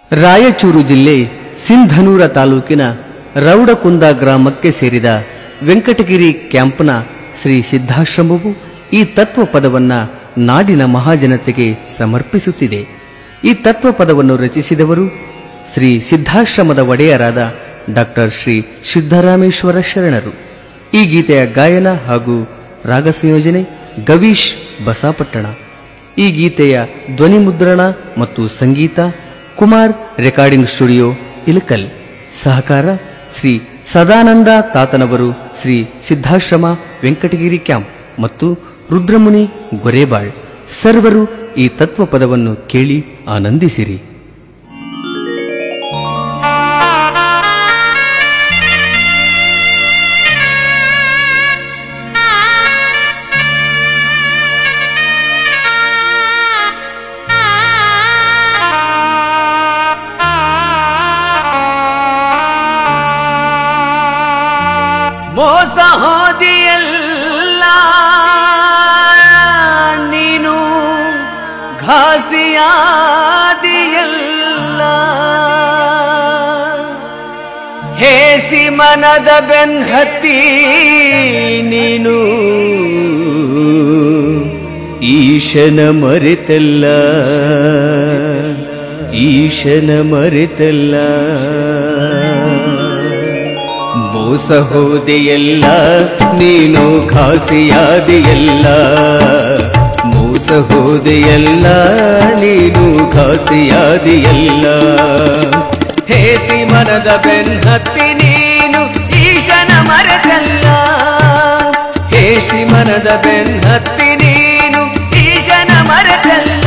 ರಾಯಚೂರು ಜಿಲ್ಲೆ ಸಿಂಧನೂರ ತಾಲೂಕಿನ ರೌಡಕುಂದ ಗ್ರಾಮಕ್ಕೆ ಸೇರಿದ ವೆಂಕಟಗಿರಿ ಕ್ಯಾಂಪ್ನ ಶ್ರೀ ಸಿದ್ಧಾಶ್ರಮವು ಈ ತತ್ವ ಪದವನ್ನ ನಾಡಿನ ಮಹಾಜನತೆಗೆ ಸಮರ್ಪಿಸುತ್ತಿದೆ ಈ ತತ್ವ ಪದವನ್ನು ರಚಿಸಿದವರು ಶ್ರೀ ಸಿದ್ಧಾಶ್ರಮದ ಒಡೆಯರಾದ ಡಾಕ್ಟರ್ ಶ್ರೀ ಸಿದ್ದರಾಮೇಶ್ವರ ಶರಣರು ಈ ಗೀತೆಯ ಗಾಯನ ಹಾಗೂ ರಾಗ ಸಂಯೋಜನೆ ಗವೀಶ್ ಬಸಾಪಟ್ಟಣ ಈ ಗೀತೆಯ ಧ್ವನಿ ಮುದ್ರಣ ಮತ್ತು ಸಂಗೀತ ಕುಮಾರ್ ರೆಕಾರ್ಡಿಂಗ್ ಸ್ಟುಡಿಯೋ ಇಲಕಲ್ ಸಹಕಾರ ಶ್ರೀ ಸದಾನಂದ ತಾತನವರು ಶ್ರೀ ಸಿದ್ಧಾಶ್ರಮ ವೆಂಕಟಗಿರಿ ಕ್ಯಾಂಪ್ ಮತ್ತು ರುದ್ರಮುನಿ ಗೊರೇಬಾಳ್ ಸರ್ವರು ಈ ತತ್ವಪದವನ್ನು ಕೇಳಿ ಆನಂದಿಸಿರಿ ಮೋಸ ಹೋದಿಯಲ್ಲ ನೀನು ಘಾಸಿಯಾದಿಯಲ್ಲ ಹೇಸಿ ಮನದ ಬೆನ್ಹತ್ತಿ ನೀನು ಈಶನ ಮರೆತಲ್ಲ ಈಶನ ಮರೆತಲ್ಲ ಮೋಸ ಹೋದೆಯಲ್ಲ ನೀನು ಖಾಸಿಯಾದೆಯಲ್ಲ ಮೋಸ ಹೋದೆಯಲ್ಲ ನೀನು ಖಾಸಿಯಾದೆಯಲ್ಲ ಹೇಸಿ ಮನದ ಬೆನ್ನತ್ತಿ ನೀನು ಈಶನ ಮರೆತಲ್ಲ ಹೇಸಿ ಮನದ ಬೆನ್ನತ್ತಿ ನೀನು ಈಶನ ಮರೆತಲ್ಲ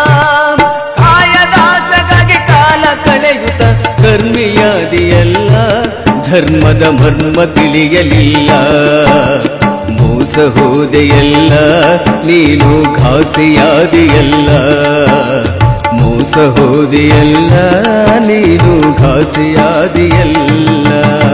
ಕಾಯದಾಸಗಾಗಿ ಕಾಲ ಕಳೆಯುತ್ತ ಕರ್ಮಿಯಾದಿಯಲ್ಲ ಧರ್ಮದ ಮರ್ಮ ತಿಳಿಯಲಿಲ್ಲ ಮೋಸ ಹೋದೆಯಲ್ಲ ನೀನು ಘಾಸಿಯಾದಿಯಲ್ಲ ಮೋಸ ಹೋದೆಯಲ್ಲ ನೀನು ಘಾಸಿಯಾದಿಯಲ್ಲ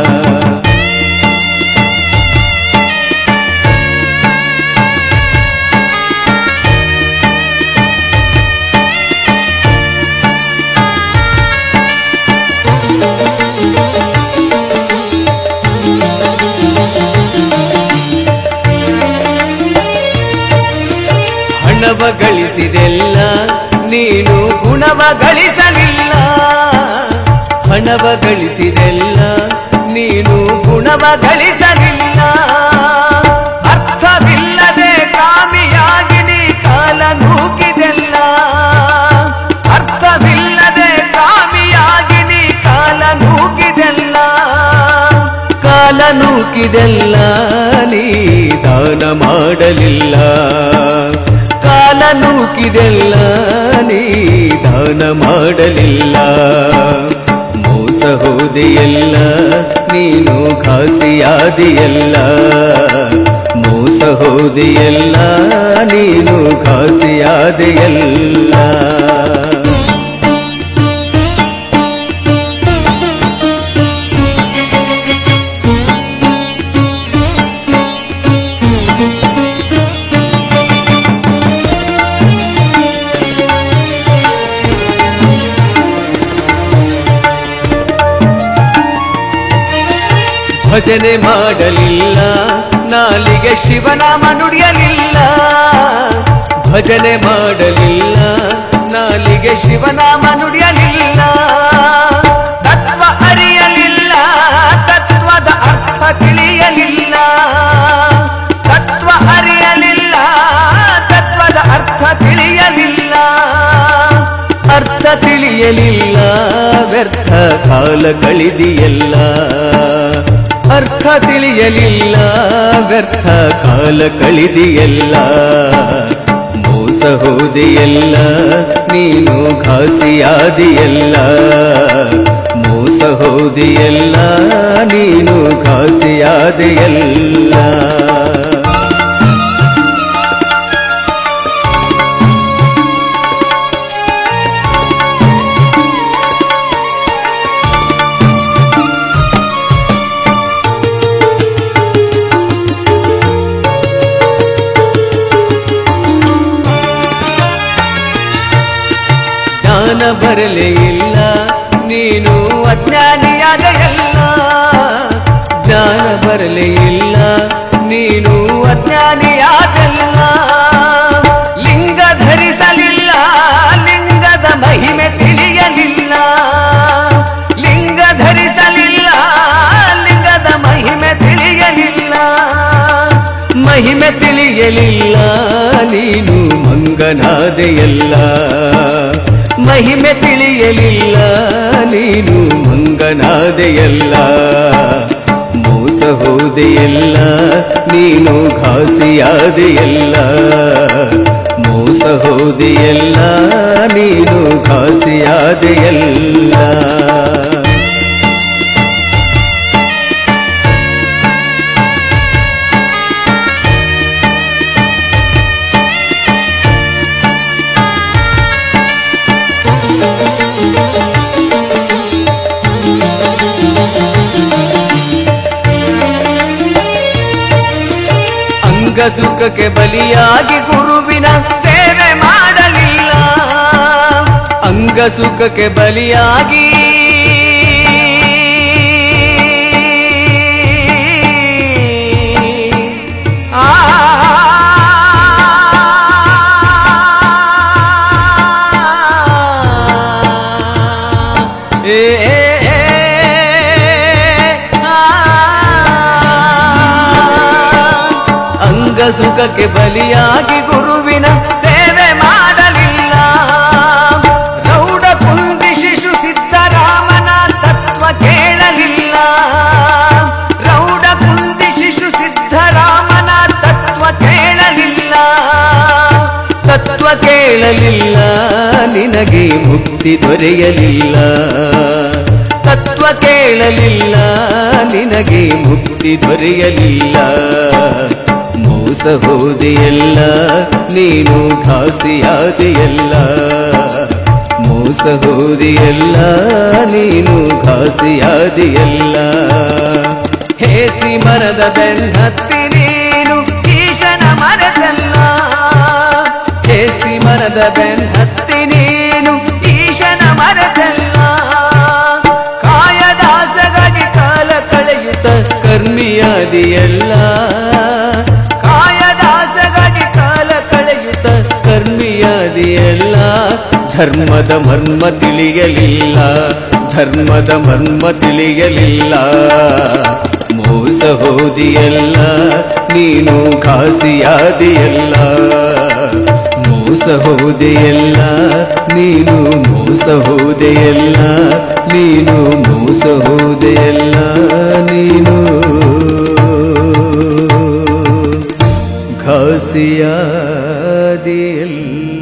ಹಣವ ಗಳಿಸಿದೆಲ್ಲ ನೀನು ಗುಣವ ಗಳಿಸಲಿಲ್ಲ ಹಣವ ಗಳಿಸಿದೆಲ್ಲ ನೀನು ಗುಣವ ಗಳಿಸಲಿಲ್ಲ ಅರ್ಥವಿಲ್ಲದೆ ಕಾಮಿಯಾಗಿ ನೀ ಕಾಲ ನೂಕಿದೆಲ್ಲ ಅರ್ಥವಿಲ್ಲದೆ ಕಾಮಿಯಾಗಿ ನೀ ಕಾಲ ನೂಕಿದೆಲ್ಲ ಕಾಲ ನೂಕಿದೆಲ್ಲ ನೀ ದಾನ ಮಾಡಲಿಲ್ಲ ಕಾಲ ನೂಕಿದೆಲ್ಲ ನೀ ದಾನ ಮಾಡಲಿಲ್ಲ ಮೋಸ ಹೋದೆಯಲ್ಲ ನೀನು ಖಾಸಿಯಾದಿಯಲ್ಲ ಮೋಸ ಹೋದೆಯಲ್ಲ ನೀನು ಖಾಸಿಯಾದೆಯಲ್ಲ ಭಜನೆ ಮಾಡಲಿಲ್ಲ ನಾಲಿಗೆ ಶಿವನಾಮ ನುಡಿಯಲಿಲ್ಲ ಭಜನೆ ಮಾಡಲಿಲ್ಲ ನಾಲಿಗೆ ಶಿವನಾಮ ನುಡಿಯಲಿಲ್ಲ ತತ್ವ ಅರಿಯಲಿಲ್ಲ ತತ್ವದ ಅರ್ಥ ತಿಳಿಯಲಿಲ್ಲ ತತ್ವ ಅರಿಯಲಿಲ್ಲ ತತ್ವದ ಅರ್ಥ ತಿಳಿಯಲಿಲ್ಲ ಅರ್ಥ ತಿಳಿಯಲಿಲ್ಲ ವ್ಯರ್ಥ ಕಾಲ ಕಳಿದಿಯಲ್ಲ ಅರ್ಥ ತಿಳಿಯಲಿಲ್ಲ ವ್ಯರ್ಥ ಕಾಲ ಕಳಿದಿಯಲ್ಲ ಮೋಸ ಹೋದೆಯಲ್ಲ ನೀನು ಘಾಸಿಯಾದಿಯಲ್ಲ ಮೋಸ ಹೋದೆಯಲ್ಲ ನೀನು ಘಾಸಿಯಾದೆಯಲ್ಲ ಜ್ಞಾನ ಬರಲೇ ಇಲ್ಲ ತಿಳಿಯಾದೆಯಲ್ಲ ಜ್ಞಾನ ಬರಲೇ ಇಲ್ಲ ನೀನು ಅಜ್ಞಾನಿಯಾದಲ್ಲ ಲಿಂಗ ಧರಿಸಲಿಲ್ಲ ಲಿಂಗದ ಮಹಿಮೆ ತಿಳಿಯಲಿಲ್ಲ ಲಿಂಗ ಧರಿಸಲಿಲ್ಲ ಲಿಂಗದ ಮಹಿಮೆ ತಿಳಿಯಲಿಲ್ಲ ಮಹಿಮೆ ತಿಳಿಯಲಿಲ್ಲ ನೀನು ಮಂಗನಾದೆಯಲ್ಲ ಮಹಿಮೆ ತಿಳಿಯಲಿಲ್ಲ ನೀನು ಮಂಗನಾದೆಯಲ್ಲ ಮೋಸ ಹೋದೆಯಲ್ಲ ನೀನು ಘಾಸಿಯಾದೆಯಲ್ಲ ಮೋಸ ಹೋದೆಯಲ್ಲ ನೀನು ಘಾಸಿಯಾದೆಯಲ್ಲ ಅಂಗ ಸುಖಕ್ಕೆ ಬಲಿಯಾಗಿ ಗುರುವಿನ ಸೇವೆ ಮಾಡಲಿಲ್ಲ ಅಂಗ ಸುಖಕ್ಕೆ ಬಲಿಯಾಗಿ ಆ ಏ ಏ, ಏ, ಆ. ಅಂಗ ಸುಖಕ್ಕೆ ಬಲಿಯಾಗಿ ಗುರುವಿನ ಸೇವೆ ಮಾಡಲಿಲ್ಲ ರೌಡ ಕುಂದಿ ಶಿಶು ಸಿದ್ದರಾಮನ ತತ್ವ ಕೇಳಲಿಲ್ಲ ರೌಡ ಕುಂದಿ ಶಿಶು ಸಿದ್ದರಾಮನ ತತ್ವ ಕೇಳಲಿಲ್ಲ ತತ್ವ ಕೇಳಲಿಲ್ಲ ನಿನಗೆ ಮುಕ್ತಿ ದೊರೆಯಲಿಲ್ಲ ತತ್ವ ಕೇಳಲಿಲ್ಲ ನಿನಗೆ ಮುಕ್ತಿ ದೊರೆಯಲಿಲ್ಲ ಮೋಸ ಹೋದೆಯಲ್ಲ ನೀನು ಘಾಸಿಯಾದೆಯಲ್ಲ ಮೋಸ ಹೋದೆಯಲ್ಲ ನೀನು ಘಾಸಿಯಾದೆಯಲ್ಲ ಹೇಸಿ ಮರದ ಬೆನ್ನತ್ತಿ ನೀನು ಈಶನ ಮರದಲ್ಲ ಹೇಸಿ ಮರದ ಬೆನ್ನತ್ತಿ ನೀನು ಈಶನ ಮರದಲ್ಲ ಕಾಯದಾಸಗಾಗಿ ಕಾಲ ಕಳೆಯುತ್ತ ಕರ್ಮಿಯಾದಿಯಲ್ಲ ಕಾಯದಾಸಗಾಗಿ ಕಾಲ ಕಳೆಯುತ್ತ ಕರ್ಮಿಯಾದಿಯಲ್ಲ ಧರ್ಮದ ಮರ್ಮ ತಿಳಿಯಲಿಲ್ಲ ಧರ್ಮದ ಮರ್ಮ ತಿಳಿಯಲಿಲ್ಲ ಮೋಸ ಹೋದಿಯಲ್ಲ ನೀನು ಘಾಸಿಯಾದಿಯಲ್ಲ ಮೋಸ ಹೋದೆಯಲ್ಲ ನೀನು ಮೋಸ ಹೋದೆಯಲ್ಲ ನೀನು ಮೋಸ ಹೋದೆಯಲ್ಲ ನೀನು ಘಾಸಿಯಾದಿಯಲ್ಲ